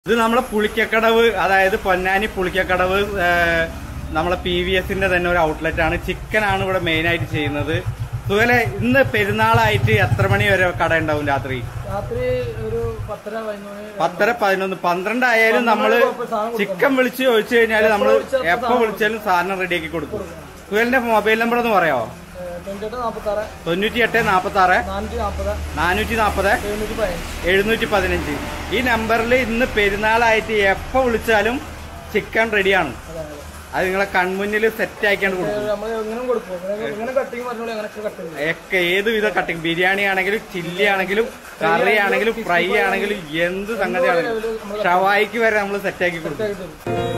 ഇത് നമ്മളെ പുളിക്കക്കടവ് അതായത് പൊന്നാനി പുളിക്കക്കടവ് ഏഹ്, നമ്മളെ പി വി എസിന്റെ തന്നെ ഒരു ഔട്ട്ലെറ്റ് ആണ് ചിക്കൻ ആണ് ഇവിടെ മെയിൻ ആയിട്ട് ചെയ്യുന്നത് അതുപോലെ ഇന്ന് പെരുന്നാളായിട്ട് എത്ര മണി വരെ കട ഉണ്ടാവും രാത്രി രാത്രി ഒരു പത്തര പതിനൊന്ന് മണി പത്തര പതിനൊന്ന് പന്ത്രണ്ട് ആയാലും നമ്മള് ചിക്കൻ വിളിച്ച് ചോദിച്ചു കഴിഞ്ഞാല് നമ്മള് എപ്പോ വിളിച്ചാലും സാധനം റെഡിയാക്കി കൊടുക്കും സുഹേലിന്റെ മൊബൈൽ നമ്പർ ഒന്ന് പറയാമോ തൊണ്ണൂറ്റെട്ട് നാപ്പത്താറ് തൊണ്ണൂറ്റി എട്ട് നാപ്പത്തി ആറ് നാനൂറ്റി നാപ്പത് നാനൂറ്റി നാപ്പത് എഴുന്നൂറ്റി പതിനഞ്ച് എഴുന്നൂറ്റി പതിനഞ്ച് ഈ നമ്പറിൽ ഇന്ന് പെരുന്നാളായിട്ട് എപ്പോ വിളിച്ചാലും ചിക്കൻ റെഡിയാണ് അതെ അതെ അത് നിങ്ങളെ കൺമുന്നിൽ സെറ്റ് ആക്കിയാണ് കൊടുക്കും നമ്മൾ എങ്ങനെ കൊടുക്കും ഇങ്ങനെ- ഇങ്ങനെ കട്ടിങ് പറഞ്ഞോളൂ അങ്ങനെയൊക്കെ കട്ട് ചെയ്യും ഒക്കെ ഏത് വിധ കട്ടിങ് ബിരിയാണി ആണെങ്കിലും ചില്ലി ആണെങ്കിലും കറി ആണെങ്കിലും ഫ്രൈ ആണെങ്കിലും എന്ത് സംഗതി ആണെങ്കിലും ഷവായിക്ക് വരെ നമ്മൾ സെറ്റ് ആക്കി കൊടുക്കും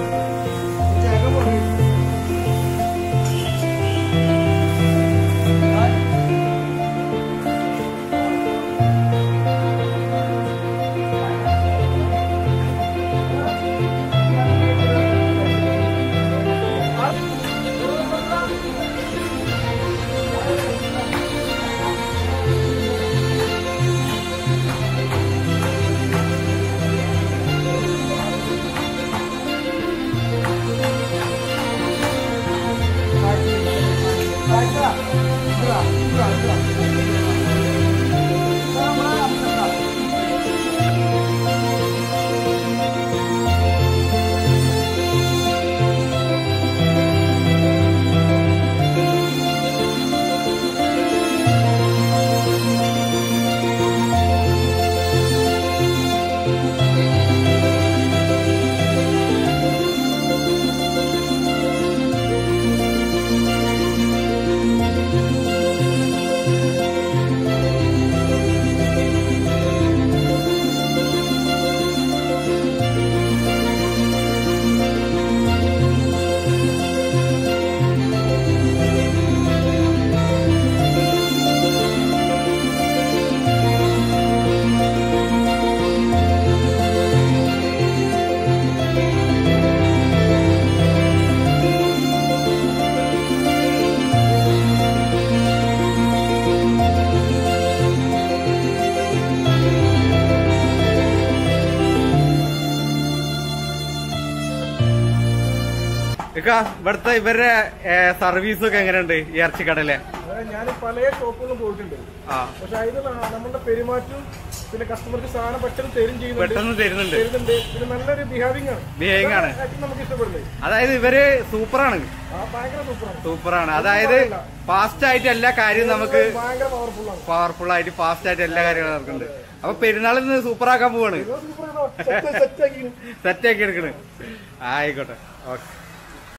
ഇക്ക, ഇവിടുത്തെ ഇവരുടെ സർവീസ് ഒക്കെ എങ്ങനെയുണ്ട് ഈ ഇറച്ചിക്കടയിലെ ഞാൻ പല ഷോപ്പുകളും പോയിട്ടുണ്ട് ആ പക്ഷെ അതിൽ നമ്മളുടെ പെരുമാറ്റവും പിന്നെ കസ്റ്റമർക്ക് സാധനം പെട്ടെന്ന് തരും ചെയ്യുന്നുണ്ട് പെട്ടെന്ന് തരുന്നുണ്ട് തരുന്നുണ്ട് പിന്നെ നല്ലൊരു ബിഹേവിംഗ് ആണ് ബിഹേവിംഗ് ആണ് ഏറ്റവും നമുക്ക് ഇഷ്ടപ്പെടുന്നത് അതായത് ഇവര് സൂപ്പറാണ് ആ ഭയങ്കര സൂപ്പറാണ് സൂപ്പറാണ് അതായത് ഫാസ്റ്റ് ആയിട്ട് എല്ലാ കാര്യവും നമുക്ക് ഭയങ്കര പവർഫുൾ ആണ് പവർഫുൾ ആയിട്ട് ഫാസ്റ്റ് ആയിട്ട് എല്ലാ കാര്യങ്ങളും നടക്കുന്നുണ്ട് അപ്പൊ പെരുന്നാളിൽ നിന്ന് സൂപ്പറാക്കാൻ പോവാണ് സെറ്റ് ആക്കി സെറ്റ് ആക്കി എടുക്കണ് ആയിക്കോട്ടെ ഓക്കെ